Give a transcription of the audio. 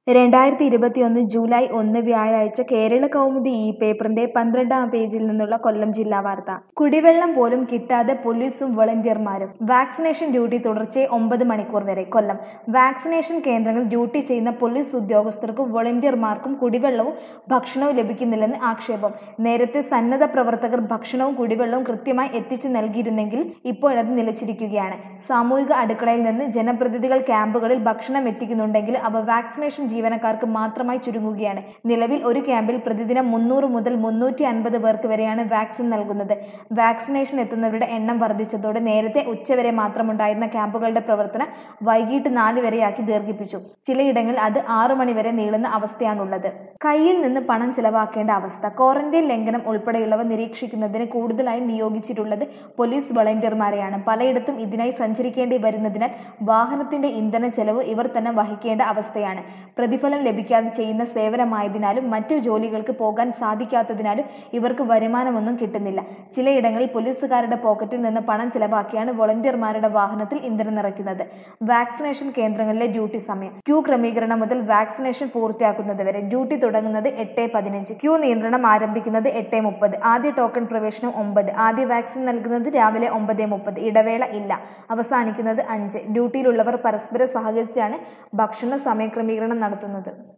രണ്ടായിരത്തി ഇരുപത്തിയൊന്ന് ജൂലൈ ഒന്ന് വ്യാഴാഴ്ച കേരള കൗമുദി ഈ പേപ്പറിന്റെ പന്ത്രണ്ടാം പേജിൽ നിന്നുള്ള കൊല്ലം ജില്ലാ വാർത്ത കുടിവെള്ളം പോലും കിട്ടാതെ പോലീസും വോളണ്ടിയർമാരും വാക്സിനേഷൻ ഡ്യൂട്ടി തുടർച്ചയായി ഒമ്പത് മണിക്കൂർ വരെ കൊല്ലം വാക്സിനേഷൻ കേന്ദ്രങ്ങളിൽ ഡ്യൂട്ടി ചെയ്യുന്ന പോലീസ് ഉദ്യോഗസ്ഥർക്കും വോളണ്ടിയർമാർക്കും കുടിവെള്ളവും ഭക്ഷണവും ലഭിക്കുന്നില്ലെന്ന് ആക്ഷേപം നേരത്തെ സന്നദ്ധ പ്രവർത്തകർ ഭക്ഷണവും കുടിവെള്ളവും കൃത്യമായി എത്തിച്ചു നൽകിയിരുന്നെങ്കിൽ ഇപ്പോഴത് നിലച്ചിരിക്കുകയാണ് സാമൂഹിക അടുക്കളയിൽ നിന്ന് ജനപ്രതിനിധികൾ ക്യാമ്പുകളിൽ ഭക്ഷണം എത്തിക്കുന്നുണ്ടെങ്കിൽ അവ വാക്സിനേഷൻ ജീവനക്കാർക്ക് മാത്രമായി ചുരുങ്ങുകയാണ് നിലവിൽ ഒരു ക്യാമ്പിൽ പ്രതിദിനം മുന്നൂറ് മുതൽ മുന്നൂറ്റി അൻപത് പേർക്ക് വരെയാണ് വാക്സിൻ നൽകുന്നത് വാക്സിനേഷൻ എത്തുന്നവരുടെ എണ്ണം വർദ്ധിച്ചതോടെ നേരത്തെ ഉച്ചവരെ മാത്രമുണ്ടായിരുന്ന ക്യാമ്പുകളുടെ പ്രവർത്തനം വൈകിട്ട് നാല് വരെയാക്കി ദീർഘിപ്പിച്ചു ചിലയിടങ്ങളിൽ അത് ആറു മണി വരെ നീളുന്ന അവസ്ഥയാണുള്ളത് കയ്യിൽ നിന്ന് പണം ചിലവാക്കേണ്ട അവസ്ഥ ക്വാറന്റൈൻ ലംഘനം ഉൾപ്പെടെയുള്ളവ നിരീക്ഷിക്കുന്നതിന് കൂടുതലായി നിയോഗിച്ചിട്ടുള്ളത് പോലീസ് വളണ്ടിയർമാരെയാണ് പലയിടത്തും ഇതിനായി സഞ്ചരിക്കേണ്ടി വരുന്നതിനാൽ വാഹനത്തിന്റെ ഇന്ധന ചെലവ് ഇവർ തന്നെ വഹിക്കേണ്ട അവസ്ഥയാണ് പ്രതിഫലം ലഭിക്കാതെ ചെയ്യുന്ന സേവനമായതിനാലും മറ്റു ജോലികൾക്ക് പോകാൻ സാധിക്കാത്തതിനാലും ഇവർക്ക് വരുമാനമൊന്നും കിട്ടുന്നില്ല ചിലയിടങ്ങളിൽ പോലീസുകാരുടെ പോക്കറ്റിൽ നിന്ന് പണം ചിലവാക്കിയാണ് വോളണ്ടിയർമാരുടെ വാഹനത്തിൽ ഇന്ധനം നിറയ്ക്കുന്നത് വാക്സിനേഷൻ കേന്ദ്രങ്ങളിലെ ഡ്യൂട്ടി സമയം ക്യൂ ക്രമീകരണം മുതൽ വാക്സിനേഷൻ പൂർത്തിയാക്കുന്നതുവരെ ഡ്യൂട്ടി തുടങ്ങുന്നത് എട്ട് പതിനഞ്ച് ക്യൂ നിയന്ത്രണം ആരംഭിക്കുന്നത് എട്ട് മുപ്പത് ആദ്യ ടോക്കൺ പ്രവേശനം ഒമ്പത് ആദ്യ വാക്സിൻ നൽകുന്നത് രാവിലെ ഒമ്പത് മുപ്പത് ഇടവേള ഇല്ല അവസാനിക്കുന്നത് അഞ്ച് ഡ്യൂട്ടിയിലുള്ളവർ പരസ്പരം സഹകരിച്ചാണ് ഭക്ഷണ സമയക്രമീകരണം നടത്തുന്നത്